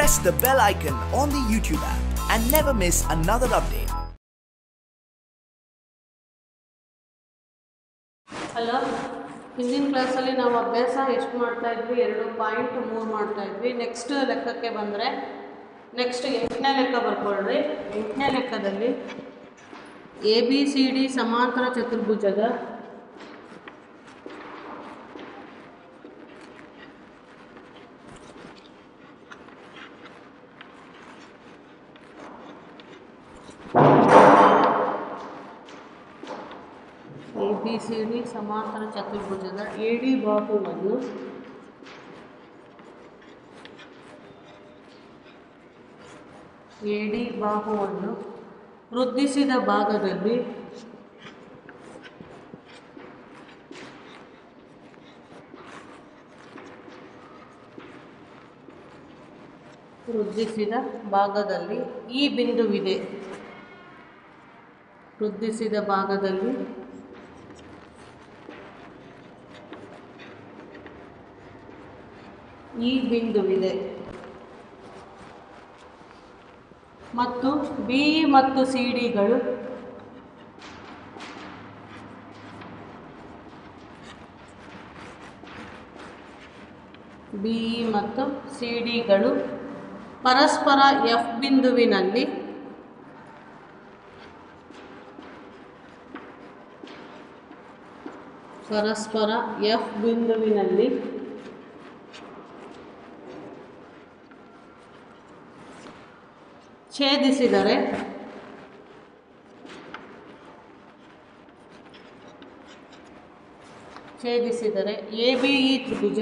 press the bell icon on the YouTube app and never miss another update. Hello ಹಿಂದಿನ ಕ್ಲಾಸಲ್ಲಿ ನಾವು ಅಭ್ಯಾಸ ಎಷ್ಟು ಮಾಡ್ತಾ ಇದ್ವಿ ಎರಡು ಪಾಯಿಂಟ್ ಮೂರು ಮಾಡ್ತಾ ಇದ್ವಿ ನೆಕ್ಸ್ಟ್ ಲೆಕ್ಕಕ್ಕೆ ಬಂದರೆ ನೆಕ್ಸ್ಟ್ ಎಂಟನೇ ಲೆಕ್ಕ ಬರ್ಕೊಳ್ರಿ ಎಂಟನೇ ಲೆಕ್ಕದಲ್ಲಿ ಎ ಬಿ ಸಿ ಡಿ ಸಮಾಂತರ ಚತುರ್ಭುಜದ ಎ ಬಿ ಸಿ ಡಿ ಸಮಾಂತರ ಚತುರ್ಭುಜದ ಎ ಡಿ ಬಾಹುವನ್ನು ಎ ಡಿ ಬಾಹುವನ್ನು ವೃದ್ಧಿಸಿದ ಭಾಗದಲ್ಲಿ ವೃದ್ಧಿಸಿದ ಭಾಗದಲ್ಲಿ ಈ ಬಿಂದುವಿದೆ ವೃದ್ಧಿಸಿದ ಭಾಗದಲ್ಲಿ ಈ ಬಿಂದುವಿದೆ ಮತ್ತು ಬಿ ಮತ್ತು ಸಿ ಡಿಗಳು ಬಿ ಮತ್ತು ಸಿ ಡಿಗಳು ಪರಸ್ಪರ ಎಫ್ ಬಿಂದುವಿನಲ್ಲಿ ಪರಸ್ಪರ ಎಫ್ ಬಿಂದುವಿನಲ್ಲಿ ಛೇದಿಸಿದರೆ ಛೇದಿಸಿದರೆ ಎ ಬಿ ಇ ತ್ರಿಭುಜ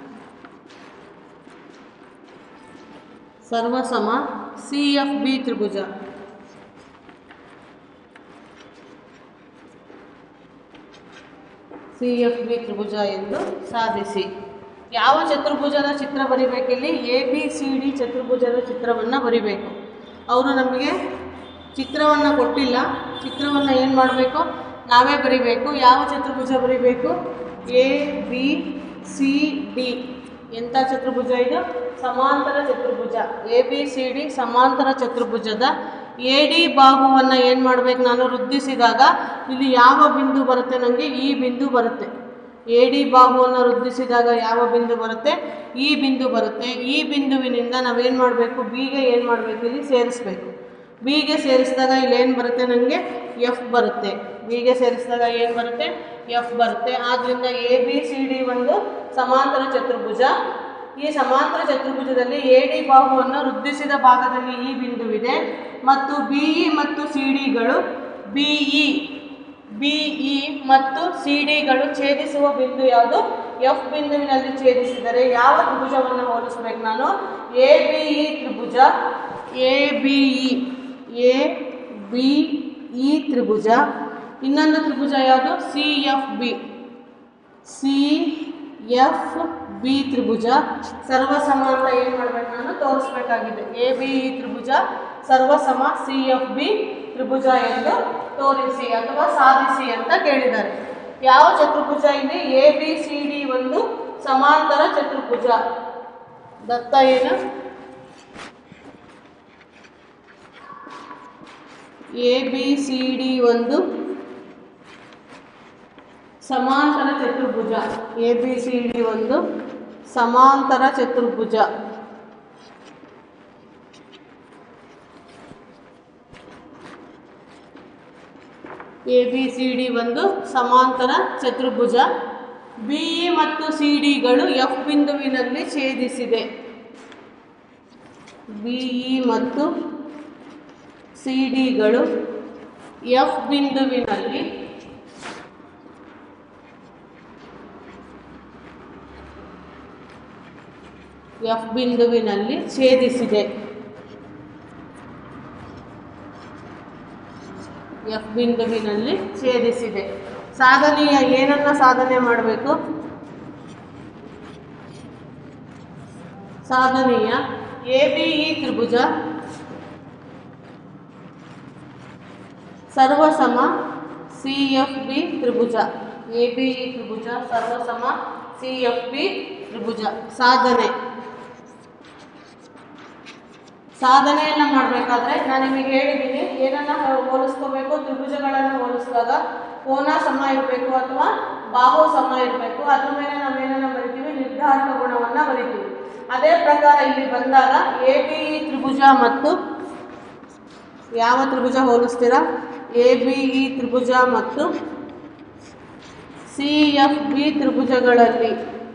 ಸರ್ವಸಮ ಸಿ ಎಫ್ ಬಿ ತ್ರಿಭುಜ ಸಿ ಎಫ್ ಬಿ ತ್ರಿಭುಜ ಎಂದು ಸಾಧಿಸಿ ಯಾವ ಚತುರ್ಭುಜದ ಚಿತ್ರ ಬರಿಬೇಕಿಲ್ಲಿ ಎ ಬಿ ಸಿ ಡಿ ಚತುರ್ಭುಜದ ಚಿತ್ರವನ್ನು ಬರಿಬೇಕು ಅವರು ನಮಗೆ ಚಿತ್ರವನ್ನು ಕೊಟ್ಟಿಲ್ಲ ಚಿತ್ರವನ್ನು ಏನು ಮಾಡಬೇಕು ನಾವೇ ಬರಿಬೇಕು ಯಾವ ಚತುರ್ಭುಜ ಬರಿಬೇಕು ಎ ಬಿ ಸಿ ಡಿ ಎಂಥ ಚತುರ್ಭುಜ ಇದು ಸಮಾಂತರ ಚತುರ್ಭುಜ ಎ ಬಿ ಸಿ ಡಿ ಸಮಾಂತರ ಚತುರ್ಭುಜದ ಎ ಡಿ ಬಾಹುವನ್ನು ಏನು ಮಾಡಬೇಕು ನಾನು ವೃದ್ಧಿಸಿದಾಗ ಇಲ್ಲಿ ಯಾವ ಬಿಂದು ಬರುತ್ತೆ ನನಗೆ ಈ ಬಿಂದು ಬರುತ್ತೆ ಎ ಡಿ ಬಾಹುವನ್ನು ವೃದ್ಧಿಸಿದಾಗ ಯಾವ ಬಿಂದು ಬರುತ್ತೆ ಈ ಬಿಂದು ಬರುತ್ತೆ ಈ ಬಿಂದುವಿನಿಂದ ನಾವೇನು ಮಾಡಬೇಕು ಬಿಗೆ ಏನು ಮಾಡಬೇಕು ಇಲ್ಲಿ ಸೇರಿಸ್ಬೇಕು ಬಿಗೆ ಸೇರಿಸಿದಾಗ ಇಲ್ಲಿ ಏನು ಬರುತ್ತೆ ನನಗೆ ಎಫ್ ಬರುತ್ತೆ ಬಿಗೆ ಸೇರಿಸಿದಾಗ ಏನು ಬರುತ್ತೆ ಎಫ್ ಬರುತ್ತೆ ಆದ್ದರಿಂದ ಎ ಬಿ ಸಿ ಡಿ ಒಂದು ಸಮಾಂತರ ಚತುರ್ಭುಜ ಈ ಸಮಾಂತರ ಚತುರ್ಭುಜದಲ್ಲಿ ಎ ಡಿ ಬಾಹುವನ್ನು ವೃದ್ಧಿಸಿದ ಭಾಗದಲ್ಲಿ ಈ ಬಿಂದುವಿದೆ ಮತ್ತು ಬಿ ಇ ಮತ್ತು ಸಿ ಡಿಗಳು ಬಿ ಇ ಬಿ ಇ ಮತ್ತು ಸಿ ಡಿಗಳು ಛೇದಿಸುವ ಬಿಂದು ಯಾವುದು ಎಫ್ ಬಿಂದುವಿನಲ್ಲಿ ಛೇದಿಸಿದರೆ ಯಾವ ತ್ರಿಭುಜವನ್ನು ಹೋಲಿಸ್ಬೇಕು ನಾನು ಎ ಬಿ ಇ ತ್ರಿಭುಜ A B E A B E ತ್ರಿಭುಜ ಇನ್ನೊಂದು ತ್ರಿಭುಜ ಯಾವುದು C F B C F B ತ್ರಿಭುಜ ಸರ್ವಸಮ ಅಂತ ಏನು ಮಾಡ್ಬೇಕು ನಾನು ತೋರಿಸ್ಬೇಕಾಗಿದೆ ಎ ಬಿ ಇ ತ್ರಿಭುಜ ಸರ್ವಸಮ ಸಿ ಎಫ್ ಬಿ ತ್ರಿಭುಜ ಎಂದು ತೋರಿಸಿ ಅಥವಾ ಸಾಧಿಸಿ ಅಂತ ಕೇಳಿದ್ದಾರೆ ಯಾವ ಚತುರ್ಭುಜ ಇದೆ ಎ ಬಿ ಸಿ ಡಿ ಒಂದು ಸಮಾಂತರ ಚತುರ್ಭುಜ ದತ್ತ ಏನು ಎ ಬಿ ಸಿ ಡಿ ಒಂದು ಸಮಾಂತರ ಚತುರ್ಭುಜ ಎ ಬಿ ಸಿ ಡಿ ಒಂದು ಸಮಾಂತರ ಚತುರ್ಭುಜ ಎ ಬಿ ಸಿ ಡಿ ಒಂದು ಸಮಾಂತರ ಚತುರ್ಭುಜ ಬಿ ಇ ಮತ್ತು ಸಿ ಡಿಗಳು ಎಫ್ ಬಿಂದುವಿನಲ್ಲಿ ಛೇದಿಸಿದೆ ಬಿ ಇ ಮತ್ತು ಸಿ ಡಿಗಳು ಎಫ್ ಬಿಂದುವಿನಲ್ಲಿ ಎಫ್ ಬಿಂದುವಿನಲ್ಲಿ ಛೇದಿಸಿದೆ ಎಫ್ ಬಿಂದುವಿನಲ್ಲಿ ಛೇದಿಸಿದೆ ಸಾಧನೆಯ ಏನನ್ನ ಸಾಧನೆ ಮಾಡಬೇಕು ಸಾಧನೆಯ ಎ ಬಿ ಇ ತ್ರಿಭುಜ ಸರ್ವಸಮ ಸಿ ಎಫ್ ಬಿ ತ್ರಿಭುಜ ಎ ಬಿ ಇ ತ್ರಿಭುಜ ಸರ್ವಸಮ ಸಿ ಎಫ್ ಬಿ ತ್ರಿಭುಜ ಸಾಧನೆ ಸಾಧನೆಯನ್ನು ಮಾಡಬೇಕಾದ್ರೆ ನಾನು ನಿಮಗೆ ಹೇಳಿದ್ದೀನಿ ಏನನ್ನ ಹೋಲಿಸ್ಕೋಬೇಕು ತ್ರಿಭುಜಗಳನ್ನು ಹೋಲಿಸಿದಾಗ ಕೋನ ಸಮ ಇರಬೇಕು ಅಥವಾ ಬಾಹು ಸಮ ಇರಬೇಕು ಅದ್ರ ಮೇಲೆ ನಾವೇನನ್ನ ಬರಿತೀವಿ ನಿರ್ಧಾರಕ ಗುಣವನ್ನು ಬರಿತೀವಿ ಅದೇ ಪ್ರಕಾರ ಇಲ್ಲಿ ಬಂದಾಗ ಎ ಬಿ ಇ ತ್ರಿಭುಜ ಮತ್ತು ಯಾವ ತ್ರಿಭುಜ ಹೋಲಿಸ್ತೀರಾ ಎ ಬಿ ಇ ತ್ರಿಭುಜ ಮತ್ತು ಸಿ ಎಫ್ ಬಿ ತ್ರಿಭುಜಗಳಲ್ಲಿ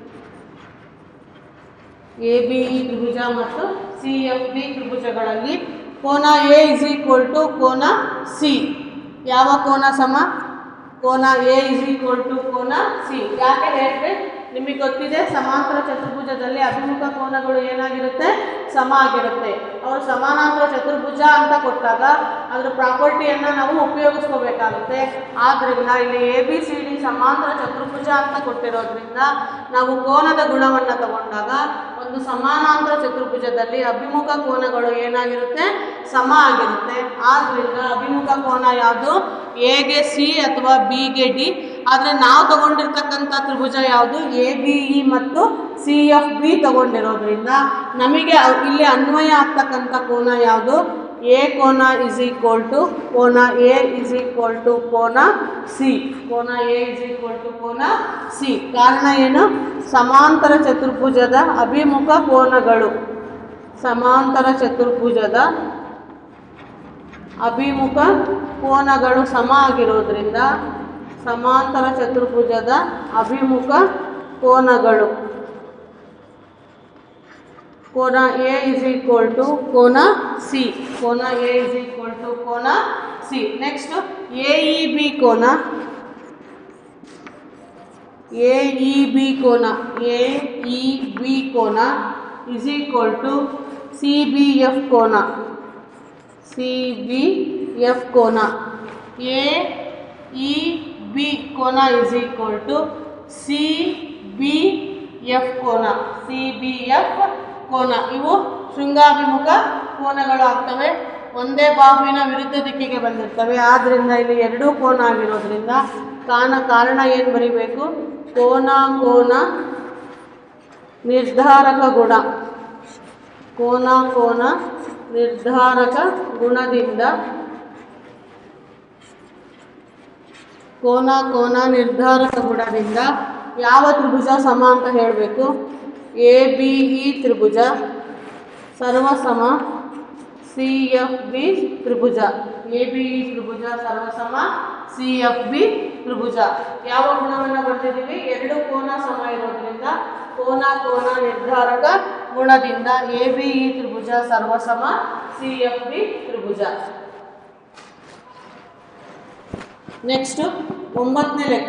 ಎ ಬಿ ಇ ತ್ರಿಭುಜ ಮತ್ತು ಸಿ ಎಫ್ ಬಿ ತ್ರಿಭುಜಗಳಲ್ಲಿ ಕೋನ ಎ ಇಸ್ ಈಕ್ವಲ್ ಟು ಕೋನ ಸಿ ಯಾವ ಕೋನ ಸಮ ಕೋನ ಎ ಇಸ್ ಈಕ್ವಲ್ ಟು ಕೋನ ಸಿ ಯಾಕೆ ಹೇಳಿದ್ರೆ ನಿಮಗೆ ಗೊತ್ತಿದೆ ಸಮಾಂತರ ಚತುರ್ಭುಜದಲ್ಲಿ ಅಭಿಮುಖ ಕೋನಗಳು ಏನಾಗಿರುತ್ತೆ ಸಮ ಆಗಿರುತ್ತೆ ಅವರು ಸಮಾನಾಂತರ ಚತುರ್ಭುಜ ಅಂತ ಕೊಟ್ಟಾಗ ಅದರ ಪ್ರಾಪರ್ಟಿಯನ್ನು ನಾವು ಉಪಯೋಗಿಸ್ಕೋಬೇಕಾಗುತ್ತೆ ಆದ್ದರಿಂದ ಇಲ್ಲಿ ಎ ಬಿ ಸಿ ಡಿ ಸಮಾಂತರ ಚತುರ್ಭುಜ ಅಂತ ಕೊಟ್ಟಿರೋದ್ರಿಂದ ನಾವು ಕೋನದ ಗುಣವನ್ನು ತಗೊಂಡಾಗ ಒಂದು ಸಮಾನಾಂತರ ಚತುರ್ಭುಜದಲ್ಲಿ ಅಭಿಮುಖ ಕೋನಗಳು ಏನಾಗಿರುತ್ತೆ ಸಮ ಆಗಿರುತ್ತೆ ಆದ್ದರಿಂದ ಅಭಿಮುಖ ಕೋನ ಯಾವುದು ಎಗೆ ಸಿ ಅಥವಾ ಬಿಗೆ ಡಿ ಆದರೆ ನಾವು ತಗೊಂಡಿರ್ತಕ್ಕಂಥ ತ್ರಿಭುಜ ಯಾವುದು ಎ ಬಿ ಇ ಮತ್ತು ಸಿ ಎಫ್ ಬಿ ತಗೊಂಡಿರೋದ್ರಿಂದ ನಮಗೆ ಅವ್- ಇಲ್ಲಿ ಅನ್ವಯ ಆಗ್ತಕ್ಕಂಥ ಕೋನ ಯಾವುದು ಎ ಕೋನ ಇಸ್ ಈಕ್ವಲ್ ಟು ಕೋನ ಎ ಇಸ್ ಈಕ್ವಲ್ ಟು ಕೋನ ಸಿ ಕೋನ ಎ ಇಸ್ ಈಕ್ವಲ್ ಟು ಕೋನ ಸಿ ಕಾರಣ ಏನು ಸಮಾಂತರ ಚತುರ್ಭುಜದ ಅಭಿಮುಖ ಕೋನಗಳು ಸಮಾಂತರ ಚತುರ್ಭುಜದ ಅಭಿಮುಖ ಕೋನಗಳು ಸಮ ಆಗಿರೋದ್ರಿಂದ ಸಮಾಂತರ ಚತುರ್ಭುಜದ ಅಭಿಮುಖ ಕೋನಗಳು ಕೋನ ಎ ಇಸ್ ಈಕ್ವಲ್ ಟು ಕೋನ ಸಿ ಕೋನ ಎ ಇಸ್ ಈಕ್ವಲ್ ಟು ಕೋನ C next A E B ಕೋನ ಎ ಇ ಬಿ ಕೋನ ಎ ಇ ಬಿ ಕೋನ is equal to C B F ಕೋನ ಸಿ ಬಿ ಎಫ್ ಕೋನ ಎ ಇ ಬಿ ಕೋನ is equal to C B F ಕೋನ C B F ಕೋನ ಇವು ಶೃಂಗಾಭಿಮುಖ ಕೋನಗಳು ಆಗ್ತವೆ ಒಂದೇ ಬಾಹುವಿನ ವಿರುದ್ಧ ದಿಕ್ಕಿಗೆ ಬಂದಿರ್ತವೆ ಆದ್ದರಿಂದ ಇಲ್ಲಿ ಎರಡೂ ಕೋನ ಆಗಿರೋದ್ರಿಂದ ಕಾನ ಕಾರಣ ಏನು ಬರಿಬೇಕು ಕೋನ ಕೋನ ನಿರ್ಧಾರಕ ಗುಣ ಕೋನ ಕೋನ ನಿರ್ಧಾರಕ ಗುಣದಿಂದ ಕೋನ ಕೋನ ನಿರ್ಧಾರಕ ಗುಣದಿಂದ ಯಾವ ತ್ರಿಭುಜ ಸಮ ಅಂತ ಹೇಳಬೇಕು ಎ ಬಿ ಇ ತ್ರಿಭುಜ ಸರ್ವಸಮ ಸಿ ಎಫ್ ಬಿ ತ್ರಿಭುಜ ಎ ಬಿ ಇ ತ್ರಿಭುಜ ಸರ್ವಸಮ ಸಿ ಎಫ್ ಬಿ ತ್ರಿಭುಜ ಯಾವ ಗುಣವನ್ನು ಬರ್ತಿದ್ದೀವಿ ಎರಡು ಕೋನ ಸಮ ಇರೋದ್ರಿಂದ ಕೋನ ಕೋನ ನಿರ್ಧಾರಕ ಗುಣದಿಂದ ಎ ಬಿ ಇ ತ್ರಿಭುಜ ಸರ್ವಸಮ ಸಿ ಎಫ್ ಬಿ ತ್ರಿಭುಜ ನೆಕ್ಸ್ಟು ಒಂಬತ್ತನೇ ಲೆಕ್ಕ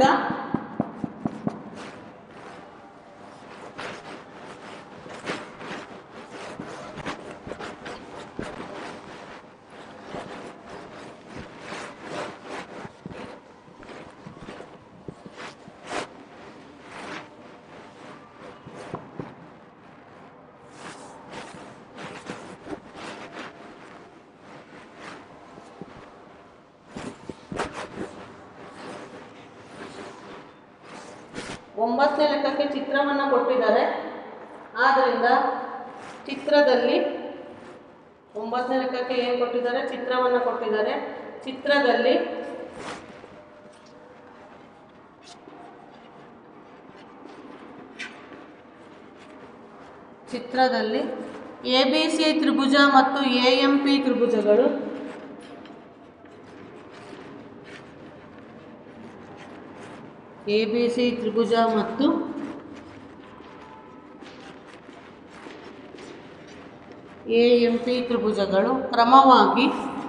ಒಂಬತ್ತನೇ ಲೆಕ್ಕಕ್ಕೆ ಚಿತ್ರವನ್ನು ಕೊಟ್ಟಿದ್ದಾರೆ ಆದ್ದರಿಂದ ಚಿತ್ರದಲ್ಲಿ ಒಂಬತ್ತನೇ ಲೆಕ್ಕಕ್ಕೆ ಏನು ಕೊಟ್ಟಿದ್ದಾರೆ ಚಿತ್ರವನ್ನು ಕೊಟ್ಟಿದ್ದಾರೆ ಚಿತ್ರದಲ್ಲಿ ಚಿತ್ರದಲ್ಲಿ ಎ ಬಿ ಸಿ ತ್ರಿಭುಜ ಮತ್ತು ಎ ಎಂ ಪಿ ತ್ರಿಭುಜಗಳು ಎ ಬಿ ಸಿ ತ್ರಿಭುಜ ಮತ್ತು ಎ ಎಂ ಪಿ ತ್ರಿಭುಜಗಳು ಕ್ರಮವಾಗಿ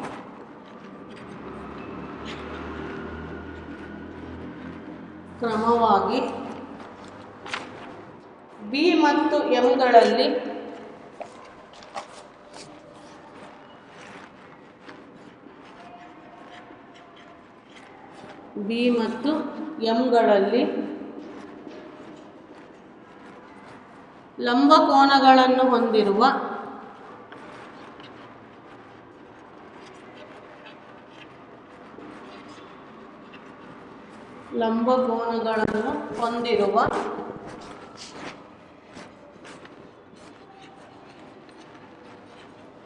ಕ್ರಮವಾಗಿ ಬಿ ಮತ್ತು ಎಂಗಳಲ್ಲಿ ಬಿ ಮತ್ತು ಎಂಗಳಲ್ಲಿ ಲಂಬಕೋನಗಳನ್ನು ಹೊಂದಿರುವ ಲಂಬಕೋನಗಳನ್ನು ಹೊಂದಿರುವ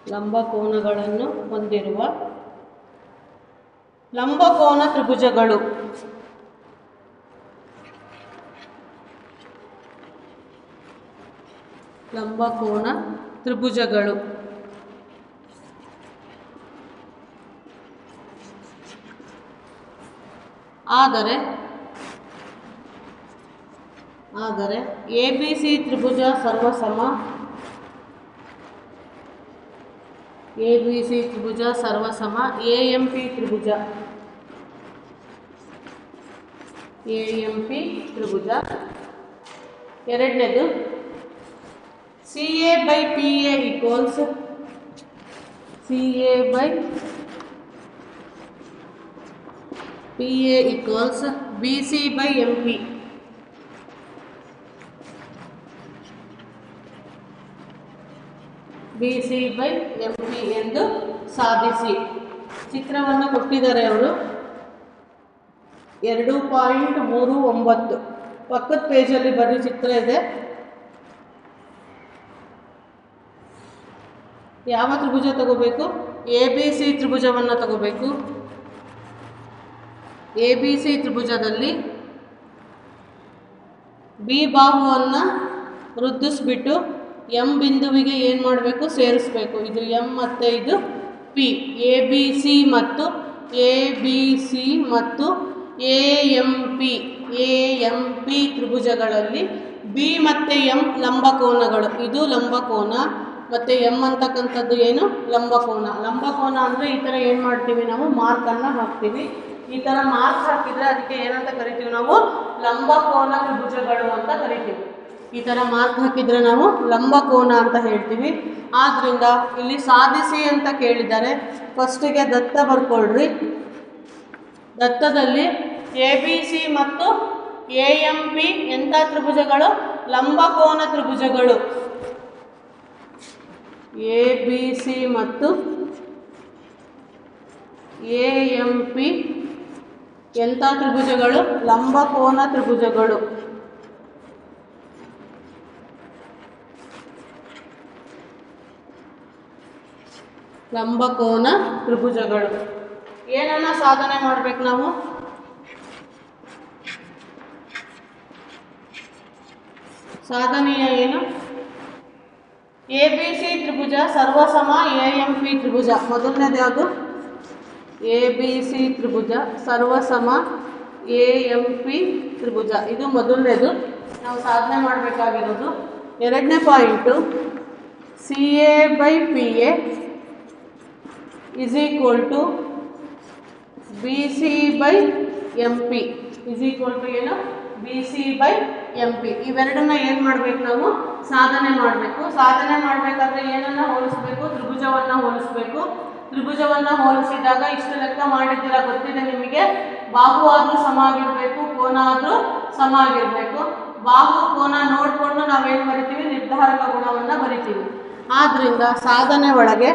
ಲಂಬಕೋನಗಳನ್ನು ಹೊಂದಿರುವ ಲಂಬಕೋನ ತ್ರಿಭುಜಗಳು ಲಂಬಕೋನ ತ್ರಿಭುಜಗಳು ಆದರೆ ಆದರೆ ಎ ಬಿ ಸಿ ತ್ರಿಭುಜ ಸರ್ವಸಮ ಎ ಬಿ ಸಿ ತ್ರಿಭುಜ ಸರ್ವಸಮ ಎ ಎಂ ಪಿ ತ್ರಿಭುಜ ಎ ಎಂ ಪಿ ತ್ರಿಭುಜ ಎರಡನೇದು C A by P A equals C A by P A equals B C by M P B C by M P ಎಂದು ಸಾಧಿಸಿ ಚಿತ್ರವನ್ನು ಕೊಟ್ಟಿದ್ದಾರೆ ಅವರು ಎರಡು ಪಾಯಿಂಟ್ ಮೂರು ಒಂಬತ್ತು ಪಕ್ಕದ ಪೇಜಲ್ಲಿ ಬರೀ ಚಿತ್ರ ಇದೆ ಯಾವ ತ್ರಿಭುಜ ತಗೋಬೇಕು ಎ ಬಿ ಸಿ ತ್ರಿಭುಜವನ್ನು ತಗೋಬೇಕು ಎ ಬಿ ಸಿ ತ್ರಿಭುಜದಲ್ಲಿ ಬಿ ಬಾಹುವನ್ನು ವೃದ್ಧಿಸ್ಬಿಟ್ಟು ಎಂ ಬಿಂದುವಿಗೆ ಏನು ಮಾಡಬೇಕು ಸೇರಿಸ್ಬೇಕು ಇದು ಎಂ ಮತ್ತು ಇದು ಪಿ ಎ ಬಿ ಸಿ ಮತ್ತು ಎ ಬಿ ಸಿ ಮತ್ತು A M P A M P ತ್ರಿಭುಜಗಳಲ್ಲಿ ಬಿ ಮತ್ತು ಎಂ ಲಂಬಕೋನಗಳು ಇದು ಲಂಬಕೋನ ಮತ್ತು ಎಂ ಅಂತಕ್ಕಂಥದ್ದು ಏನು ಲಂಬಕೋನ ಲಂಬಕೋನ ಅಂದರೆ ಈ ಥರ ಏನು ಮಾಡ್ತೀವಿ ನಾವು ಮಾರ್ಕನ್ನು ಹಾಕ್ತೀವಿ ಈ ಥರ ಮಾರ್ಕ್ ಹಾಕಿದರೆ ಅದಕ್ಕೆ ಏನಂತ ಕರಿತೀವಿ ನಾವು ಲಂಬಕೋನ ತ್ರಿಭುಜಗಳು ಅಂತ ಕರಿತೀವಿ ಈ ಥರ ಮಾರ್ಕ್ ಹಾಕಿದರೆ ನಾವು ಲಂಬಕೋನ ಅಂತ ಹೇಳ್ತೀವಿ ಆದ್ದರಿಂದ ಇಲ್ಲಿ ಸಾಧಿಸಿ ಅಂತ ಕೇಳಿದ್ದಾರೆ ಫಸ್ಟಿಗೆ ದತ್ತ ಬರ್ಕೊಳ್ರಿ ದತ್ತದಲ್ಲಿ ಎ ಬಿ ಸಿ ಮತ್ತು ಎ ಎಂ ಪಿ ಎಂಥ ತ್ರಿಭುಜಗಳು ಲಂಬಕೋನ ತ್ರಿಭುಜಗಳು ಎ ಬಿ ಸಿ ಮತ್ತು ಎ ಎಂ ಪಿ ಎಂಥ ತ್ರಿಭುಜಗಳು ಲಂಬಕೋನ ತ್ರಿಭುಜಗಳು ಲಂಬಕೋನ ತ್ರಿಭುಜಗಳು ಏನನ್ನ ಸಾಧನೆ ಮಾಡ್ಬೇಕು ನಾವು ಸಾಧನೆಯ ಏನು ಎ ಬಿ ಸಿ ತ್ರಿಭುಜ ಸರ್ವಸಮ ಎ ಎಂ ಪಿ ತ್ರಿಭುಜ ಮೊದಲನೇದು ಯಾವುದು ಎ ಬಿ ಸಿ ತ್ರಿಭುಜ ಸರ್ವಸಮ ಎ ಎಂ ಪಿ ತ್ರಿಭುಜ ಇದು ಮೊದಲನೇದು ನಾವು ಸಾಧನೆ ಮಾಡಬೇಕಾಗಿರೋದು ಎರಡನೇ point C A by P A is equal to B C by M P is equal to ಏನು B C by M P ಇವೆರಡನ್ನ ಏನು ಮಾಡಬೇಕು ನಾವು ಸಾಧನೆ ಮಾಡಬೇಕು ಸಾಧನೆ ಮಾಡಬೇಕಾದ್ರೆ ಏನನ್ನ ಹೋಲಿಸ್ಬೇಕು ತ್ರಿಭುಜವನ್ನು ಹೋಲಿಸ್ಬೇಕು ತ್ರಿಭುಜವನ್ನು ಹೋಲಿಸಿದಾಗ ಇಷ್ಟು ಲೆಕ್ಕ ಮಾಡಿದ್ದೀರ ಗೊತ್ತಿದೆ ನಿಮಗೆ ಬಾಹು ಆದರೂ ಸಮ ಆಗಿರಬೇಕು ಕೋನ ಆದರೂ ಸಮ ಆಗಿರಬೇಕು ಬಾಹು ಕೋನ ನೋಡಿಕೊಂಡು ನಾವೇನು ಬರಿತೀವಿ ನಿರ್ಧಾರಕ ಗುಣವನ್ನು ಬರಿತೀವಿ ಆದ್ದರಿಂದ ಸಾಧನೆ ಒಳಗೆ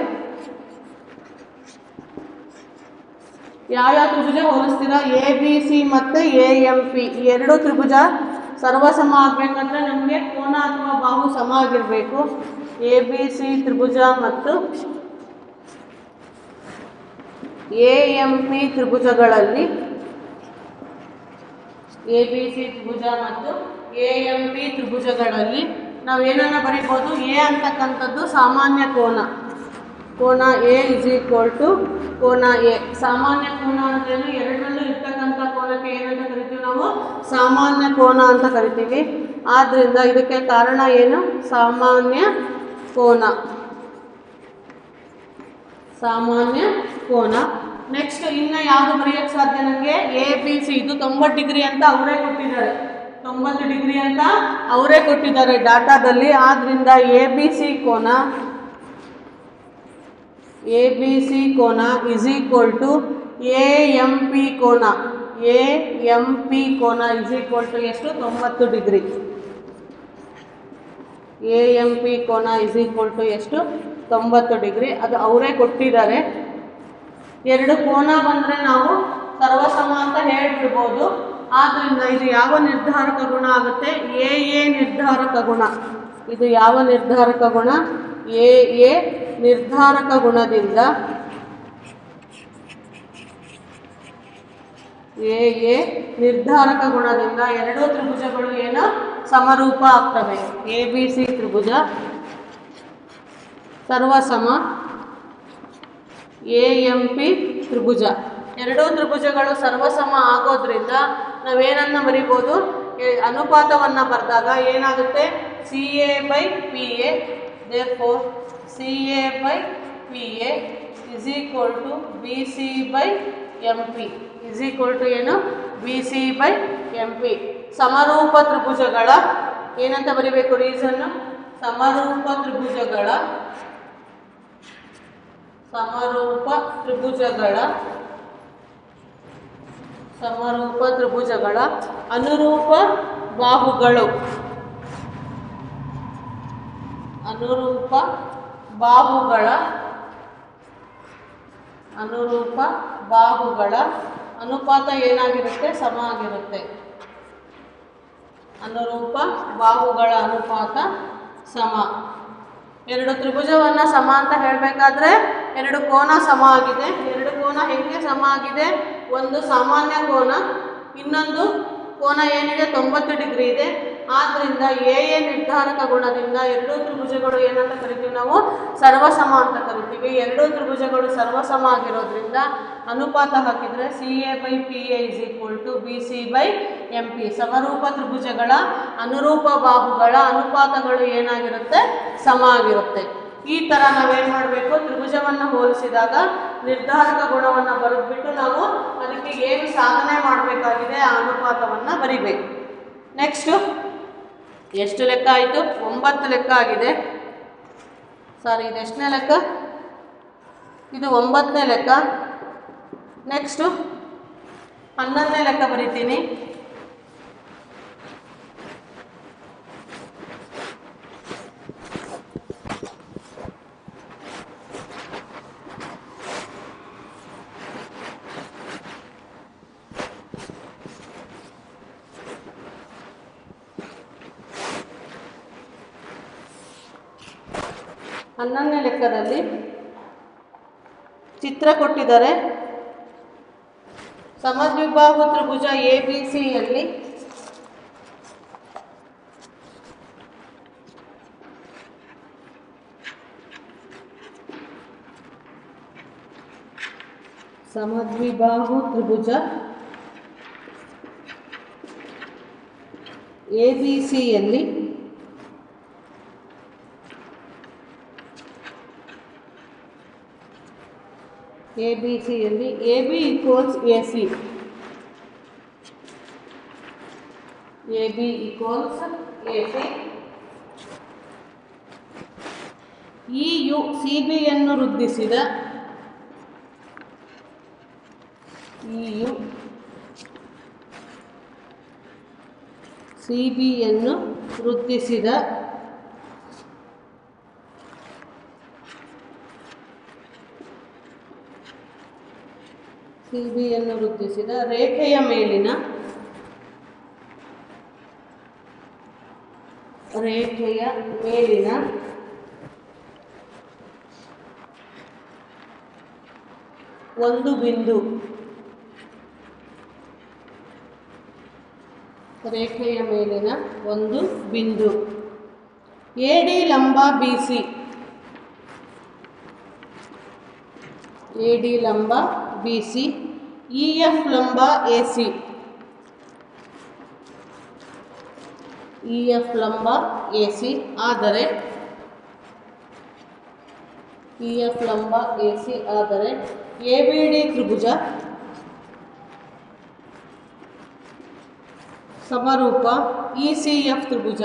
ಯಾವ್ಯಾವ ತ್ರಿಭುಜ ಹೋಲಿಸ್ತೀರಾ ಎ ಬಿ ಸಿ ಮತ್ತು ಎ ಎಂ ಪಿ ಈ ಎರಡು ತ್ರಿಭುಜ ಸರ್ವಸಮ ಆಗಬೇಕಂದ್ರೆ ನಮಗೆ ಕೋನ ಅಥವಾ ಬಾಹು ಸಮ ಆಗಿರಬೇಕು ಎ ಬಿ ಸಿ ತ್ರಿಭುಜ ಮತ್ತು ಎ ಎಂ ಪಿ ತ್ರಿಭುಜಗಳಲ್ಲಿ ಎ ಬಿ ಸಿ ತ್ರಿಭುಜ ಮತ್ತು ಎ ಎಂ ಪಿ ತ್ರಿಭುಜಗಳಲ್ಲಿ ನಾವು ಏನನ್ನ ಬರಿಬೋದು ಎ ಅಂತಕ್ಕಂಥದ್ದು ಸಾಮಾನ್ಯ ಕೋನ ಕೋನ ಎ ಇಸ್ ಈಕ್ವಲ್ ಟು ಕೋನ ಎ ಸಾಮಾನ್ಯ ಕೋನ ಅಂದ್ರೇನು ಎರಡರಲ್ಲೂ ಇರ್ತಕ್ಕಂಥ ಕೋನಕ್ಕೆ ಏನಂತ ಕರಿತೀವಿ ನಾವು ಸಾಮಾನ್ಯ ಕೋನ ಅಂತ ಕರಿತೀವಿ ಆದ್ದರಿಂದ ಇದಕ್ಕೆ ಕಾರಣ ಏನು ಸಾಮಾನ್ಯ ಕೋನ ಸಾಮಾನ್ಯ ಕೋನ ನೆಕ್ಸ್ಟ್ ಇನ್ನು ಯಾವುದು ಬರೆಯೋಕ್ಕೆ ಸಾಧ್ಯ ನನಗೆ ಎ ಬಿ ಸಿ ಇದು ತೊಂಬತ್ತು ಡಿಗ್ರಿ ಅಂತ ಅವರೇ ಕೊಟ್ಟಿದ್ದಾರೆ ತೊಂಬತ್ತು ಡಿಗ್ರಿ ಅಂತ ಅವರೇ ಕೊಟ್ಟಿದ್ದಾರೆ ಡಾಟಾದಲ್ಲಿ ಆದ್ದರಿಂದ ಎ ಬಿ ಸಿ ಕೋನ ಎ ಬಿ ಸಿ ಕೋನ is equal to A M P ಕೋನ ಎ ಎಂ ಪಿ ಕೋನ ಇಸ್ ಈಕ್ವಲ್ ಟು ಎಷ್ಟು ತೊಂಬತ್ತು ಡಿಗ್ರಿ ಎ ಎಂ ಪಿ ಕೋನ ಇಸ್ ಈಕ್ವಲ್ ಟು ಎಷ್ಟು ತೊಂಬತ್ತು ಡಿಗ್ರಿ ಅದು ಅವರೇ ಕೊಟ್ಟಿದ್ದಾರೆ ಎರಡು ಕೋನ ಬಂದರೆ ನಾವು ಸರ್ವಸಮ ಅಂತ ಹೇಳ್ಬಿಡ್ಬೋದು ಆದ್ದರಿಂದ ಇದು ಯಾವ ನಿರ್ಧಾರಕ ಗುಣ ಆಗುತ್ತೆ ಎ ಎ ನಿರ್ಧಾರಕ ಗುಣ ಇದು ಯಾವ ನಿರ್ಧಾರಕ ಗುಣ ಎ ಎ ನಿರ್ಧಾರಕ ಗುಣದಿಂದ ಎ ಎ ನಿರ್ಧಾರಕ ಗುಣದಿಂದ ಎರಡೂ ತ್ರಿಭುಜಗಳು ಏನು ಸಮರೂಪ ಆಗ್ತವೆ ಎ ಬಿ ಸಿ ತ್ರಿಭುಜ ಸರ್ವಸಮ ಎ ಎಂ ಪಿ ತ್ರಿಭುಜ ಎರಡೂ ತ್ರಿಭುಜಗಳು ಸರ್ವಸಮ ಆಗೋದ್ರಿಂದ ನಾವೇನನ್ನ ಬರಿಬೋದು ಎ- ಅನುಪಾತವನ್ನು ಬರೆದಾಗ ಏನಾಗುತ್ತೆ C A by P A therefore C A by P A is equal to B C by M P is equal to ಏನು B C by M P ಸಮರೂಪ ತ್ರಿಭುಜಗಳ ಏನಂತ ಬರಿಬೇಕು ರೀಸನ್ನು ಸಮರೂಪ ತ್ರಿಭುಜಗಳ ಸಮರೂಪ ತ್ರಿಭುಜಗಳ ಸಮರೂಪ ತ್ರಿಭುಜಗಳ ಅನುರೂಪ ಬಾಹುಗಳು ಅನುರೂಪ ಬಾಹುಗಳ ಅನುರೂಪ ಬಾಹುಗಳ ಅನುಪಾತ ಏನಾಗಿರುತ್ತೆ ಸಮ ಆಗಿರುತ್ತೆ ಅನುರೂಪ ಬಾಹುಗಳ ಅನುಪಾತ ಸಮ ಎರಡು ತ್ರಿಭುಜವನ್ನು ಸಮ ಅಂತ ಹೇಳಬೇಕಾದ್ರೆ ಎರಡು ಕೋನ ಸಮ ಆಗಿದೆ ಎರಡು ಕೋನ ಹೆಂಗೆ ಸಮ ಆಗಿದೆ ಒಂದು ಸಾಮಾನ್ಯ ಕೋನ ಇನ್ನೊಂದು ಕೋನ ಏನಿದೆ ತೊಂಬತ್ತು ಡಿಗ್ರಿ ಇದೆ ಆದ್ದರಿಂದ ಎ ಎ ನಿರ್ಧಾರಕ ಗುಣದಿಂದ ಎರಡೂ ತ್ರಿಭುಜಗಳು ಏನಂತ ಕರಿತೀವಿ ನಾವು ಸರ್ವಸಮ ಅಂತ ಕರಿತೀವಿ ಎರಡೂ ತ್ರಿಭುಜಗಳು ಸರ್ವಸಮ ಆಗಿರೋದ್ರಿಂದ ಅನುಪಾತ ಹಾಕಿದರೆ C A by P A is equal to B C by M P ಸಮರೂಪ ತ್ರಿಭುಜಗಳ ಅನುರೂಪ ಬಾಹುಗಳ ಅನುಪಾತಗಳು ಏನಾಗಿರುತ್ತೆ ಸಮ ಆಗಿರುತ್ತೆ ಈ ಥರ ನಾವೇನು ಮಾಡಬೇಕು ತ್ರಿಭುಜವನ್ನು ಹೋಲಿಸಿದಾಗ ನಿರ್ಧಾರಕ ಗುಣವನ್ನು ಬರೆದ್ಬಿಟ್ಟು ನಾವು ಅದಕ್ಕೆ ಏನು ಸಾಧನೆ ಮಾಡಬೇಕಾಗಿದೆ ಆ ಅನುಪಾತವನ್ನು ಬರಿಬೇಕು ನೆಕ್ಸ್ಟು ಎಷ್ಟು ಲೆಕ್ಕ ಆಯಿತು ಒಂಬತ್ತು ಲೆಕ್ಕ ಆಗಿದೆ ಸಾರಿ ಇದು ಎಷ್ಟನೇ ಲೆಕ್ಕ ಇದು ಒಂಬತ್ತನೇ ಲೆಕ್ಕ ನೆಕ್ಸ್ಟು ಹನ್ನೊಂದನೇ ಲೆಕ್ಕ ಬರಿತೀನಿ ಹನ್ನೊಂದನೇ ಲೆಕ್ಕದಲ್ಲಿ ಚಿತ್ರ ಕೊಟ್ಟಿದ್ದಾರೆ ಸಮದ್ವಿಬಾಹು ತ್ರಿಭುಜ ಎ ಬಿ ಸಿಯಲ್ಲಿ ಸಮದ್ವಿಬಾಹು ತ್ರಿಭುಜ ಎ ಬಿ ಸಿಯಲ್ಲಿ ಎ ಬಿ ಸಿಯಲ್ಲಿ A B equals A C A B equals A C E U C ಬಿಯನ್ನು ವೃದ್ಧಿಸಿದ ಈ ಯು ಸಿ ಬಿಯನ್ನು ವೃದ್ಧಿಸಿದ ಸಿ ಬಿಯನ್ನು ವೃದ್ಧಿಸಿದ ರೇಖೆಯ ಮೇಲಿನ ರೇಖೆಯ ಮೇಲಿನ ಒಂದು ಬಿಂದು ರೇಖೆಯ ಮೇಲಿನ ಒಂದು ಬಿಂದು ಎ ಡಿ ಲಂಬ ಬಿ ಸಿ ಎ ಡಿ ಲಂಬ ಬಿ ಸಿ ಇ ಎಫ್ ಲಂಬ ಎ ಸಿ ಇ ಎಫ್ ಲಂಬ ಎ ಸಿ ಆದರೆ ಇ ಎಫ್ ಲಂಬ ಎ ಸಿ ಆದರೆ ಎ ಬಿ ಡಿ ತ್ರಿಭುಜ ಸಮರೂಪ ಇ ಸಿ ಎಫ್ ತ್ರಿಭುಜ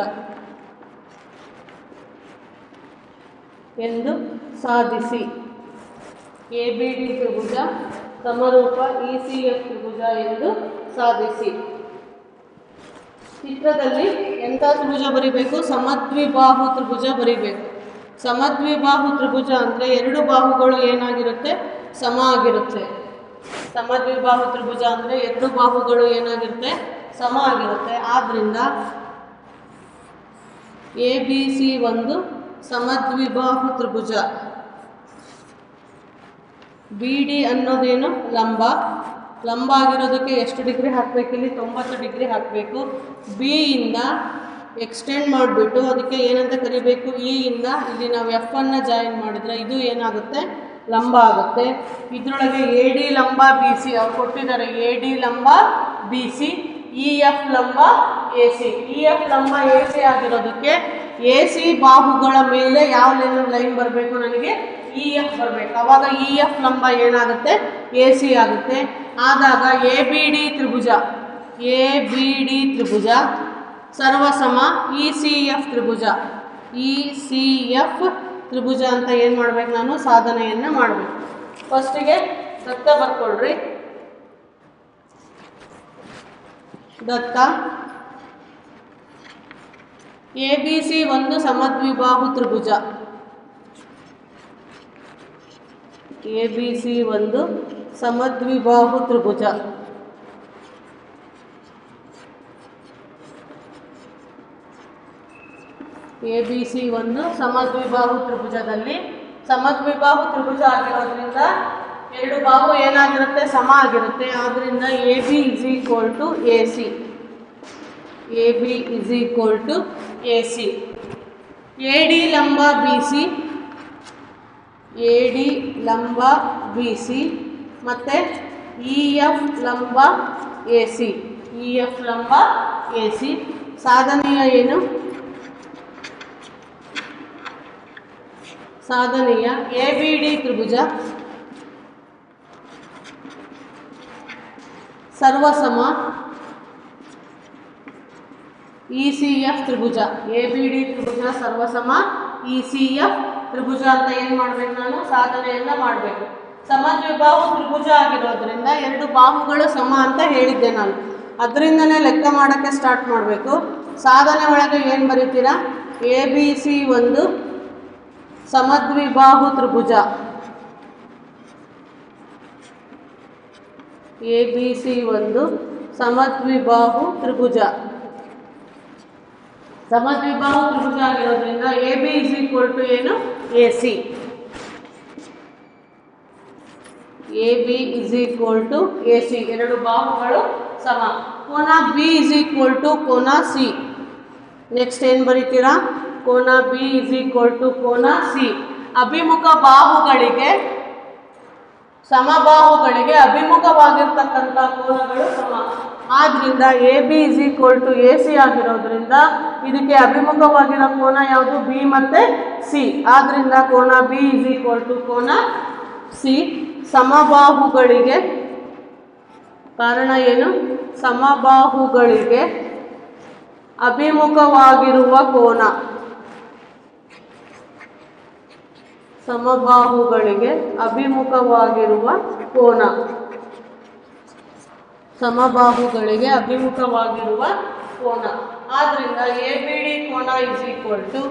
ಎಂದು ಸಾಧಿಸಿ ಎ ಬಿ ಡಿ ತ್ರಿಭುಜ ಸಮರೂಪ ಇ ಸಿ ಎಫ್ ತ್ರಿಭುಜ ಎಂದು ಸಾಧಿಸಿ ಚಿತ್ರದಲ್ಲಿ ಎಂಥ ತ್ರಿಭುಜ ಬರಿಬೇಕು ಸಮದ್ವಿಬಾಹು ತ್ರಿಭುಜ ಬರಿಬೇಕು ಸಮದ್ವಿಬಾಹು ತ್ರಿಭುಜ ಅಂದರೆ ಎರಡು ಬಾಹುಗಳು ಏನಾಗಿರುತ್ತೆ ಸಮ ಆಗಿರುತ್ತೆ ಸಮದ್ವಿಬಾಹು ತ್ರಿಭುಜ ಅಂದರೆ ಎರಡು ಬಾಹುಗಳು ಏನಾಗಿರುತ್ತೆ ಸಮ ಆಗಿರುತ್ತೆ ಆದ್ದರಿಂದ ಎ ಬಿ ಸಿ ಒಂದು ಸಮದ್ವಿಬಾಹು ತ್ರಿಭುಜ ಬಿ ಡಿ ಅನ್ನೋದೇನು ಲಂಬ ಲಂಬ ಆಗಿರೋದಕ್ಕೆ ಎಷ್ಟು ಡಿಗ್ರಿ ಹಾಕಬೇಕು ಇಲ್ಲಿ ತೊಂಬತ್ತು ಡಿಗ್ರಿ ಹಾಕಬೇಕು ಬಿ ಇಂದ ಎಕ್ಸ್ಟೆಂಡ್ ಮಾಡಿಬಿಟ್ಟು ಅದಕ್ಕೆ ಏನಂತ ಕರಿಬೇಕು ಇ ಇಂದ ಇಲ್ಲಿ ನಾವು ಎಫ್ ಅನ್ನು ಜಾಯಿನ್ ಮಾಡಿದ್ರೆ ಇದು ಏನಾಗುತ್ತೆ ಲಂಬ ಆಗುತ್ತೆ ಇದರೊಳಗೆ ಎ ಡಿ ಲಂಬ ಬಿ ಸಿ ಅವ್ರು ಕೊಟ್ಟಿದ್ದಾರೆ ಎ ಡಿ ಲಂಬ ಬಿ ಸಿ ಇ ಎಫ್ ಲಂಬ ಎ ಸಿ ಇ ಎಫ್ ಲಂಬ ಎ ಸಿ ಆಗಿರೋದಕ್ಕೆ ಎ ಸಿ ಬಾಹುಗಳ ಮೇಲೆ ಯಾವ ಲೈನ್ ಲೈನ್ ಬರಬೇಕು ನನಗೆ ಇ ಎಫ್ ಬರಬೇಕು ಅವಾಗ ಇ ಎಫ್ ಲಂಬ ಏನಾಗುತ್ತೆ ಎ ಸಿ ಆಗುತ್ತೆ ಆದಾಗ ಎ ಬಿ ಡಿ ತ್ರಿಭುಜ ಎ ಬಿ ಡಿ ತ್ರಿಭುಜ ಸರ್ವಸಮ ಇ ಸಿ ಎಫ್ ತ್ರಿಭುಜ ಇ ಸಿ ಎಫ್ ತ್ರಿಭುಜ ಅಂತ ಏನು ಮಾಡ್ಬೇಕು ನಾನು ಸಾಧನೆಯನ್ನು ಮಾಡಬೇಕು ಫಸ್ಟಿಗೆ ದತ್ತ ಬರ್ಕೊಳ್ರಿ ದತ್ತ ಎ ಬಿ ಸಿ ಒಂದು ಸಮದ್ವಿಬಾಹು ತ್ರಿಭುಜ ಎ ಬಿ ಸಿ ಒಂದು ಸಮದ್ವಿಬಾಹು ತ್ರಿಭುಜ ಎ ಬಿ ಸಿ ಒಂದು ಸಮದ್ವಿಬಾಹು ತ್ರಿಭುಜದಲ್ಲಿ ಸಮದ್ವಿಬಾಹು ತ್ರಿಭುಜ ಆಗಿರೋದ್ರಿಂದ ಎರಡು ಬಾಹು ಏನಾಗಿರುತ್ತೆ ಸಮ ಆಗಿರುತ್ತೆ ಆದ್ದರಿಂದ A B is equal to A C A B is equal to A C A D ಲಂಬ ಬಿ ಸಿ ಎ ಡಿ ಲಂಬ ಬಿ ಸಿ ಮತ್ತು ಇ ಎಫ್ ಲಂಬ ಎ ಸಿ ಇ ಎಫ್ ಲಂಬ ಎ ಸಿ ಸಾಧನೆಯ ಏನು ಸಾಧನೆಯ ಎ ಬಿ ಡಿ ತ್ರಿಭುಜ ಸರ್ವಸಮ ಇ ಸಿ ಎಫ್ ತ್ರಿಭುಜ ಎ ಬಿ ಡಿ ತ್ರಿಭುಜ ಸರ್ವಸಮ ಇ ಸಿ ಎಫ್ ತ್ರಿಭುಜ ಅಂತ ಏನು ಮಾಡಬೇಕು ನಾನು ಸಾಧನೆಯನ್ನು ಮಾಡಬೇಕು ಸಮದ್ವಿಬಾಹು ತ್ರಿಭುಜ ಆಗಿರೋದ್ರಿಂದ ಎರಡು ಬಾಹುಗಳು ಸಮ ಅಂತ ಹೇಳಿದ್ದೆ ನಾನು ಅದರಿಂದನೇ ಲೆಕ್ಕ ಮಾಡೋಕ್ಕೆ ಸ್ಟಾರ್ಟ್ ಮಾಡಬೇಕು ಸಾಧನೆ ಒಳಗೆ ಏನು ಬರೀತೀರಾ ಎ ಬಿ ಸಿ ಒಂದು ಸಮದ್ವಿಬಾಹು ತ್ರಿಭುಜ ಎ ಬಿ ಸಿ ಒಂದು ಸಮದ್ವಿಬಾಹು ತ್ರಿಭುಜ ಸಮದ್ವಿಬಾಹು ತ್ರಿಭುಜ ಆಗಿರೋದ್ರಿಂದ A B is equal to ಏನು A C A B is equal to A C ಎರಡು ಬಾಹುಗಳು ಸಮ ಕೋನ ಬಿ ಇಸ್ ಈಕ್ವಲ್ ಟು ಕೋನ ಸಿ ನೆಕ್ಸ್ಟ್ ಏನು ಬರೀತೀರಾ ಕೋನ ಬಿ ಇಸ್ ಈಕ್ವಲ್ ಟು ಕೋನ ಸಿ ಅಭಿಮುಖ ಬಾಹುಗಳಿಗೆ ಸಮಬಾಹುಗಳಿಗೆ ಅಭಿಮುಖವಾಗಿರ್ತಕ್ಕಂಥ ಕೋನಗಳು ಸಮ ಆದ್ದರಿಂದ A B is equal to A C ಆಗಿರೋದ್ರಿಂದ ಇದಕ್ಕೆ ಅಭಿಮುಖವಾಗಿರೋ ಕೋನ ಯಾವುದು ಬಿ ಮತ್ತು ಸಿ ಆದ್ದರಿಂದ ಕೋನ ಬಿ ಇಸ್ ಈಕ್ವಲ್ ಟು ಕೋನ ಸಿ ಸಮಬಾಹುಗಳಿಗೆ ಕಾರಣ ಏನು ಸಮಬಾಹುಗಳಿಗೆ ಅಭಿಮುಖವಾಗಿರುವ ಕೋನ ಸಮಬಾಹುಗಳಿಗೆ ಅಭಿಮುಖವಾಗಿರುವ ಕೋನ ಸಮಬಾಹುಗಳಿಗೆ ಅಭಿಮುಖವಾಗಿರುವ ಕೋನ ಆದ್ದರಿಂದ ಎ ಬಿ ಡಿ ಕೋನ is equal to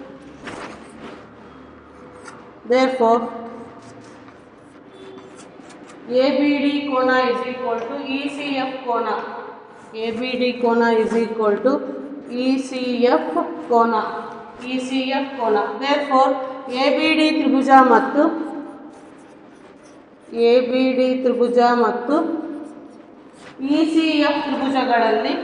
therefore A B D ಕೋನ is equal to E C F ಕೋನ ಎ ಬಿ ಡಿ ಕೋನ is equal to E C F ಕೋನ ಇ ಸಿ ಎಫ್ ಕೋನ therefore A B D ತ್ರಿಭುಜ ಮತ್ತು A B D ತ್ರಿಭುಜ ಮತ್ತು E C F ತ್ರಿಭುಜಗಳಲ್ಲಿ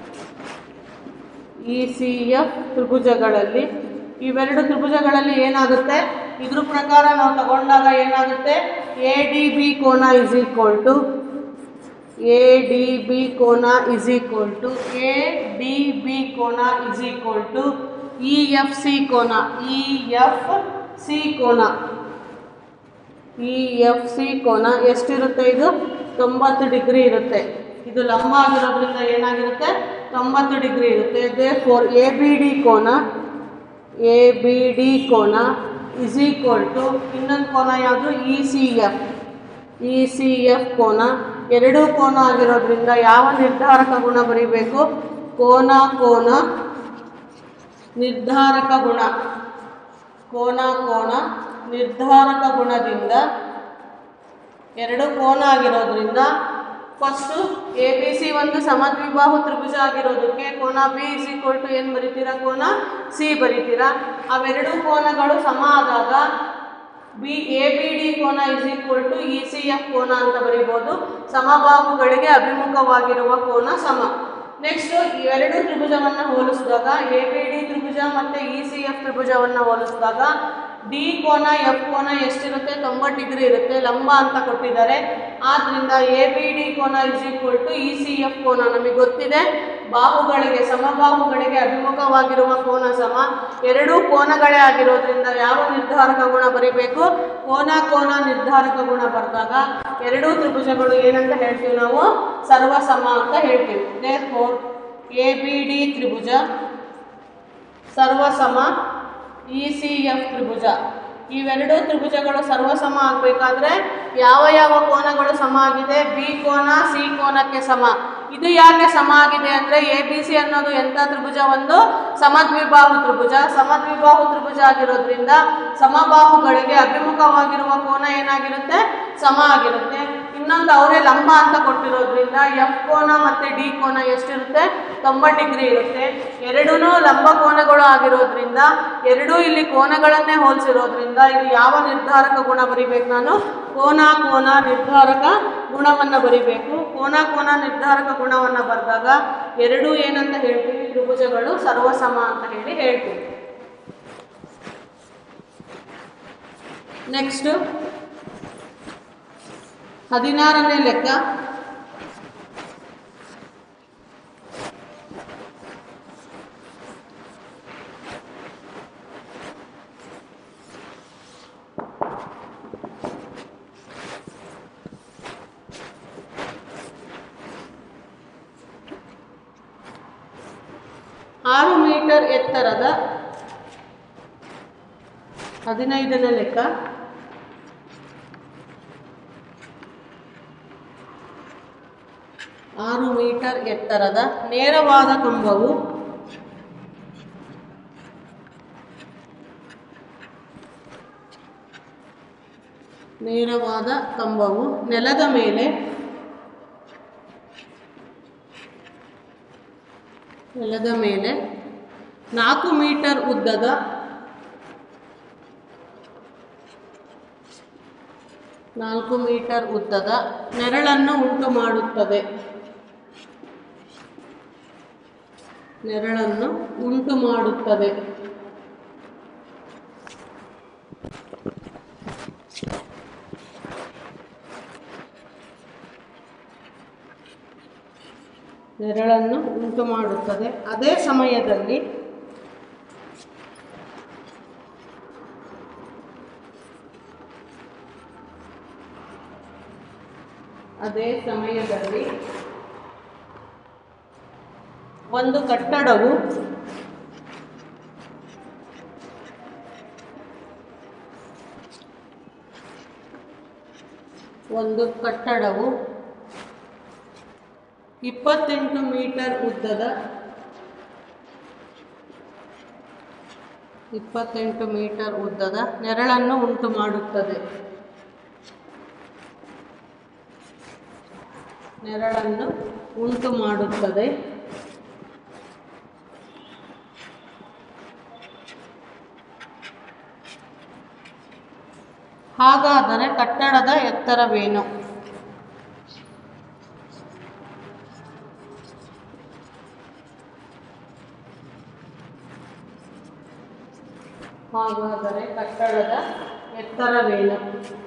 ಇ ಸಿ ಎಫ್ ತ್ರಿಭುಜಗಳಲ್ಲಿ ಇವೆರಡು ತ್ರಿಭುಜಗಳಲ್ಲಿ ಏನಾಗುತ್ತೆ ಇದ್ರ ಪ್ರಕಾರ ನಾವು ತಗೊಂಡಾಗ ಏನಾಗುತ್ತೆ ಎ ಡಿ ಬಿ ಕೋನ is equal to A D B ಕೋನ is equal to A D B ಕೋನ is equal to E F C ಕೋನ ಇ ಎಫ್ ಸಿ ಕೋನ ಇ ಎಫ್ ಸಿ ಕೋನ ಎಷ್ಟಿರುತ್ತೆ ಇದು ತೊಂಬತ್ತು ಡಿಗ್ರಿ ಇರುತ್ತೆ ಇದು ಲಂಬ ಆಗಿರೋದ್ರಿಂದ ಏನಾಗಿರುತ್ತೆ ತೊಂಬತ್ತು ಡಿಗ್ರಿ ಇರುತ್ತೆ therefore A B D ಕೋನ ಎ ಬಿ ಡಿ ಕೋನ ಇಸ್ ಈಕ್ವಲ್ ಟು ಇನ್ನೊಂದು ಕೋನ ಯಾವುದು E C F E C F ಕೋನ ಎರಡೂ ಕೋನ ಆಗಿರೋದ್ರಿಂದ ಯಾವ ನಿರ್ಧಾರಕ ಗುಣ ಬರೀಬೇಕು ಕೋನ ಕೋನ ನಿರ್ಧಾರಕ ಗುಣ ಕೋನ ಕೋನ ನಿರ್ಧಾರಕ ಗುಣದಿಂದ ಎರಡು ಕೋನ ಆಗಿರೋದ್ರಿಂದ ಫಸ್ಟು ಎ ಬಿ ಸಿ ಒಂದು ಸಮದ್ವಿಬಾಹು ತ್ರಿಭುಜ ಆಗಿರೋದಕ್ಕೆ ಕೋನ ಬಿ ಇಸ್ ಈಕ್ವಲ್ ಟು ಏನು ಬರಿತೀರಾ ಕೋನ ಸಿ ಬರಿತೀರಾ ಅವೆರಡು ಕೋನಗಳು ಸಮ ಆದಾಗ ಬಿ ಎ ಬಿ ಡಿ ಕೋನ is equal to E C F ಕೋನ ಅಂತ ಬರೀಬೋದು ಸಮಬಾಹುಗಳಿಗೆ ಅಭಿಮುಖವಾಗಿರುವ ಕೋನ ಸಮ ನೆಕ್ಸ್ಟ್ ಇವೆರಡು ತ್ರಿಭುಜವನ್ನು ಹೋಲಿಸಿದಾಗ ಎ ಬಿ ಡಿ ತ್ರಿಭುಜ ಮತ್ತು ಇ ಸಿ ಎಫ್ ತ್ರಿಭುಜವನ್ನು ಹೋಲಿಸಿದಾಗ ಡಿ ಕೋನ ಎಫ್ ಕೋನ ಎಷ್ಟಿರುತ್ತೆ ತೊಂಬತ್ತು ಡಿಗ್ರಿ ಇರುತ್ತೆ ಲಂಬ ಅಂತ ಕೊಟ್ಟಿದ್ದಾರೆ ಆದ್ದರಿಂದ ಎ ಬಿ ಡಿ ಕೋನ is equal to E C F ಕೋನ ನಮಗೆ ಗೊತ್ತಿದೆ ಬಾಹುಗಳಿಗೆ ಸಮಬಾಹುಗಳಿಗೆ ಅಭಿಮುಖವಾಗಿರುವ ಕೋನ ಸಮ ಎರಡೂ ಕೋನಗಳೇ ಆಗಿರೋದ್ರಿಂದ ಯಾವ ನಿರ್ಧಾರಕ ಗುಣ ಬರೀಬೇಕು ಕೋನ ಕೋನ ನಿರ್ಧಾರಕ ಗುಣ ಬರೆದಾಗ ಎರಡೂ ತ್ರಿಭುಜಗಳು ಏನಂತ ಹೇಳ್ತೀವಿ ನಾವು ಸರ್ವಸಮ ಅಂತ ಹೇಳ್ತೀವಿ therefore A B D ತ್ರಿಭುಜ ಸರ್ವಸಮ ಇ ಸಿ ಎಫ್ ತ್ರಿಭುಜ ಇವೆರಡೂ ತ್ರಿಭುಜಗಳು ಸರ್ವಸಮ ಆಗಬೇಕಾದ್ರೆ ಯಾವ ಯಾವ ಕೋನಗಳು ಸಮ ಆಗಿದೆ ಬಿ ಕೋನ ಸಿ ಕೋನಕ್ಕೆ ಸಮ ಇದು ಯಾಕೆ ಸಮ ಆಗಿದೆ ಅಂದರೆ ಎ ಬಿ ಸಿ ಅನ್ನೋದು ಎಂಥ ತ್ರಿಭುಜ ಒಂದು ಸಮದ್ವಿಬಾಹು ತ್ರಿಭುಜ ಸಮದ್ವಿಬಾಹು ತ್ರಿಭುಜ ಆಗಿರೋದ್ರಿಂದ ಸಮಬಾಹುಗಳಿಗೆ ಅಭಿಮುಖವಾಗಿರುವ ಕೋನ ಏನಾಗಿರುತ್ತೆ ಸಮ ಆಗಿರುತ್ತೆ ಇನ್ನೊಂದು ಅವರೇ ಲಂಬ ಅಂತ ಕೊಟ್ಟಿರೋದ್ರಿಂದ ಎಫ್ ಕೋನ ಮತ್ತು ಡಿ ಕೋನ ಎಷ್ಟಿರುತ್ತೆ ತೊಂಬತ್ತು ಡಿಗ್ರಿ ಇರುತ್ತೆ ಎರಡೂ ಲಂಬ ಕೋನಗಳು ಆಗಿರೋದ್ರಿಂದ ಎರಡೂ ಇಲ್ಲಿ ಕೋನಗಳನ್ನೇ ಹೋಲಿಸಿರೋದ್ರಿಂದ ಇಲ್ಲಿ ಯಾವ ನಿರ್ಧಾರಕ ಗುಣ ಬರಿಬೇಕು ನಾನು ಕೋನ ಕೋನ ನಿರ್ಧಾರಕ ಗುಣವನ್ನು ಬರಿಬೇಕು ಕೋನ ಕೋನ ನಿರ್ಧಾರಕ ಗುಣವನ್ನು ಬರೆದಾಗ ಎರಡೂ ಏನಂತ ಹೇಳ್ತೀವಿ ತ್ರಿಭುಜಗಳು ಸರ್ವಸಮ ಅಂತ ಹೇಳಿ ಹೇಳ್ತೀವಿ ನೆಕ್ಸ್ಟ್ ಹದಿನಾರನೇ ಲೆಕ್ಕ ಆರು ಮೀಟರ್ ಎತ್ತರದ ಹದಿನೈದನೇ ಲೆಕ್ಕ ಆರು ಮೀಟರ್ ಎತ್ತರದ ನೇರವಾದ ಕಂಬವು ನೇರವಾದ ಕಂಬವು ನೆಲದ ಮೇಲೆ ನೆಲದ ಮೇಲೆ ನಾಲ್ಕು ಮೀಟರ್ ಉದ್ದದ ನಾಲ್ಕು ಮೀಟರ್ ಉದ್ದದ ನೆರಳನ್ನು ಉಂಟು ಮಾಡುತ್ತದೆ ನೆರಳನ್ನು ಉಂಟು ಮಾಡುತ್ತದೆ ನೆರಳನ್ನು ಉಂಟು ಮಾಡುತ್ತದೆ ಅದೇ ಸಮಯದಲ್ಲಿ ಅದೇ ಸಮಯದಲ್ಲಿ ಒಂದು ಕಟ್ಟಡವು ಒಂದು ಕಟ್ಟಡವು ಇಪ್ಪತ್ತೆಂಟು ಮೀಟರ್ ಉದ್ದದ ಇಪ್ಪತ್ತೆಂಟು ಮೀಟರ್ ಉದ್ದದ ನೆರಳನ್ನು ಉಂಟು ಮಾಡುತ್ತದೆ ನೆರಳನ್ನು ಉಂಟು ಮಾಡುತ್ತದೆ ಹಾಗಾದರೆ ಕಟ್ಟಡದ ಎತ್ತರವೇನು ಹಾಗಾದರೆ ಕಟ್ಟಡದ ಎತ್ತರವೇನು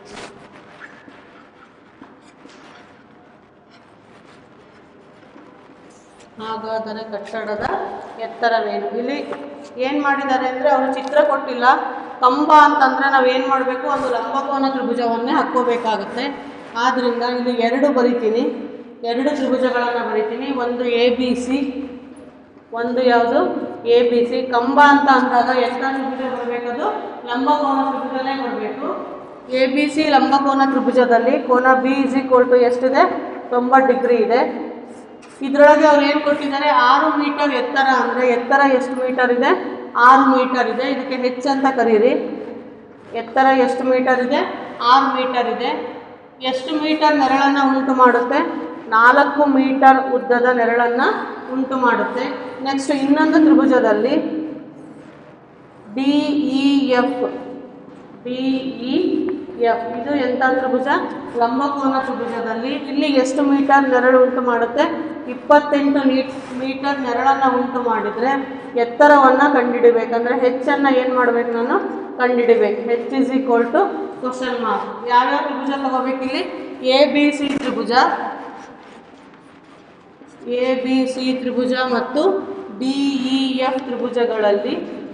ಹಾಗಾದರೆ ಕಟ್ಟಡದ ಎತ್ತರವೇನು ಇಲ್ಲಿ ಏನು ಮಾಡಿದ್ದಾರೆ ಅಂದರೆ ಅವರು ಚಿತ್ರ ಕೊಟ್ಟಿಲ್ಲ ಕಂಬ ಅಂತಂದರೆ ನಾವು ಏನು ಮಾಡಬೇಕು ಒಂದು ಲಂಬಕೋನ ತ್ರಿಭುಜವನ್ನೇ ಹಾಕ್ಕೋಬೇಕಾಗತ್ತೆ ಆದ್ದರಿಂದ ಇಲ್ಲಿ ಎರಡು ಬರಿತೀನಿ ಎರಡು ತ್ರಿಭುಜಗಳನ್ನು ಬರಿತೀನಿ ಒಂದು ಎ ಬಿ ಸಿ ಒಂದು ಯಾವುದು ಎ ಬಿ ಸಿ ಕಂಬ ಅಂತ ಅಂದಾಗ ಎಷ್ಟು ತ್ರಿಭುಜ ಬರಬೇಕದು ಲಂಬಕೋನ ತ್ರಿಭುಜನೇ ಬರಬೇಕು ಎ ಬಿ ಸಿ ಲಂಬಕೋನ ತ್ರಿಭುಜದಲ್ಲಿ ಕೋನ ಬಿ ಇಸ್ ಈಕ್ವಲ್ ಟು ಎಷ್ಟಿದೆ ತೊಂಬತ್ತು ಡಿಗ್ರಿ ಇದೆ ಇದರೊಳಗೆ ಅವ್ರು ಏನು ಕೊಟ್ಟಿದ್ದಾರೆ ಆರು ಮೀಟರ್ ಎತ್ತರ ಅಂದರೆ ಎತ್ತರ ಎಷ್ಟು ಮೀಟರ್ ಇದೆ ಆರು ಮೀಟರ್ ಇದೆ ಇದಕ್ಕೆ ಹೆಚ್ಚಂತ ಕರೀರಿ ಎತ್ತರ ಎಷ್ಟು ಮೀಟರ್ ಇದೆ ಆರು ಮೀಟರ್ ಇದೆ ಎಷ್ಟು ಮೀಟರ್ ನೆರಳನ್ನು ಉಂಟು ಮಾಡುತ್ತೆ ನಾಲ್ಕು ಮೀಟರ್ ಉದ್ದದ ನೆರಳನ್ನು ಉಂಟು ಮಾಡುತ್ತೆ ನೆಕ್ಸ್ಟ್ ಇನ್ನೊಂದು ತ್ರಿಭುಜದಲ್ಲಿ D E F D E F ಇದು ಎಂಥ ತ್ರಿಭುಜ ಲಂಬಕೋನ ತ್ರಿಭುಜದಲ್ಲಿ ಇಲ್ಲಿ ಎಷ್ಟು ಮೀಟರ್ ನೆರಳು ಉಂಟು ಮಾಡುತ್ತೆ ಇಪ್ಪತ್ತೆಂಟು ನೀ ಮೀಟರ್ ನೆರಳನ್ನು ಉಂಟು ಮಾಡಿದರೆ ಎತ್ತರವನ್ನು ಕಂಡುಹಿಡಿಬೇಕಂದ್ರೆ ಹೆಚ್ಚನ್ನು ಏನು ಮಾಡಬೇಕು ನಾನು ಕಂಡುಹಿಡಿಬೇಕು H is equal to question mark ಯಾವ್ಯಾವ ತ್ರಿಭುಜ ತಗೋಬೇಕು ಇಲ್ಲಿ ಎ ಬಿ ಸಿ ತ್ರಿಭುಜ ಎ ಬಿ ಸಿ ತ್ರಿಭುಜ ಮತ್ತು ಡಿ ಇ ಎಫ್ ತ್ರಿಭುಜಗಳಲ್ಲಿ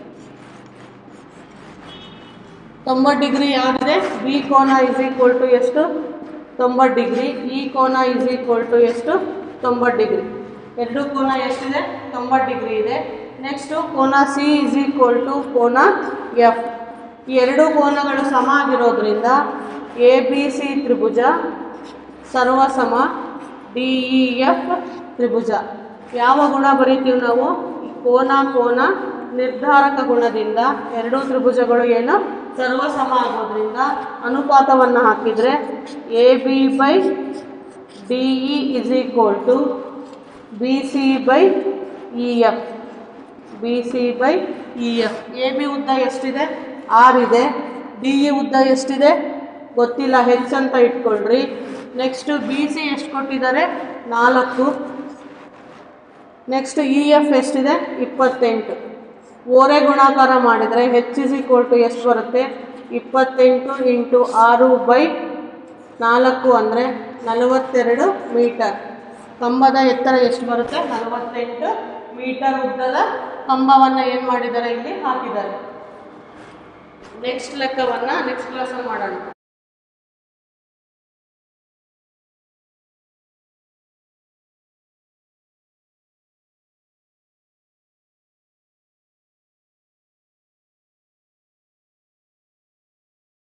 ತೊಂಬತ್ತು ಡಿಗ್ರಿ ಯಾವ್ದಿದೆ ಬಿ ಕೋನ ಇಸ್ ಈಕ್ವಲ್ ಟು ಎಷ್ಟು ತೊಂಬತ್ತು ಡಿಗ್ರಿ ಈ ಕೋನ ಇಸ್ ಈಕ್ವಲ್ ಟು ಎಷ್ಟು ತೊಂಬತ್ತು ಡಿಗ್ರಿ ಎರಡು ಕೋನ ಎಷ್ಟಿದೆ ತೊಂಬತ್ತು ಡಿಗ್ರಿ ಇದೆ ನೆಕ್ಸ್ಟು ಕೋನ ಸಿ ಇಸ್ ಈಕ್ವಲ್ ಟು ಕೋನ ಎಫ್ ಈ ಎರಡು ಕೋನಗಳು ಸಮ ಆಗಿರೋದ್ರಿಂದ ಎ ಬಿ ಸಿ ತ್ರಿಭುಜ ಸರ್ವಸಮ ಡಿ ಇ ಎಫ್ ತ್ರಿಭುಜ ಯಾವ ಗುಣ ಬರೀತೀವಿ ನಾವು ಕೋನ ಕೋನ ನಿರ್ಧಾರಕ ಗುಣದಿಂದ ಎರಡೂ ತ್ರಿಭುಜಗಳು ಏನು ಸರ್ವಸಮ ಆಗೋದ್ರಿಂದ ಅನುಪಾತವನ್ನು ಹಾಕಿದರೆ A B by D E is equal to B C by E F B C by E F A B ಉದ್ದ ಎಷ್ಟಿದೆ ಆರ್ ಇದೆ ಡಿ ಇ ಉದ್ದ ಎಷ್ಟಿದೆ ಗೊತ್ತಿಲ್ಲ ಹೆಚ್ ಅಂತ ಇಟ್ಕೊಳ್ರಿ ನೆಕ್ಸ್ಟು ಬಿ ಸಿ ಎಷ್ಟು ಕೊಟ್ಟಿದ್ದಾರೆ ನಾಲ್ಕು ನೆಕ್ಸ್ಟ್ ಇ ಎಫ್ ಎಷ್ಟಿದೆ ಇಪ್ಪತ್ತೆಂಟು ಓರೆ ಗುಣಾಕಾರ ಮಾಡಿದರೆ ಹೆಚ್ ಇಸ್ ಈಕ್ವಲ್ ಟು ಎಷ್ಟು ಬರುತ್ತೆ ಇಪ್ಪತ್ತೆಂಟು ಇಂಟು ಆರು ಬೈ ನಾಲ್ಕು ಅಂದರೆ ನಲವತ್ತೆರಡು ಮೀಟರ್ ಕಂಬದ ಎತ್ತರ ಎಷ್ಟು ಬರುತ್ತೆ ನಲವತ್ತೆಂಟು ಮೀಟರ್ ಉದ್ದದ ಕಂಬವನ್ನು ಏನು ಮಾಡಿದ್ದಾರೆ ಇಲ್ಲಿ ಹಾಕಿದ್ದಾರೆ ನೆಕ್ಸ್ಟ್ ಲೆಕ್ಕವನ್ನು ನೆಕ್ಸ್ಟ್ ಕ್ಲಾಸಲ್ಲಿ ಮಾಡೋಣ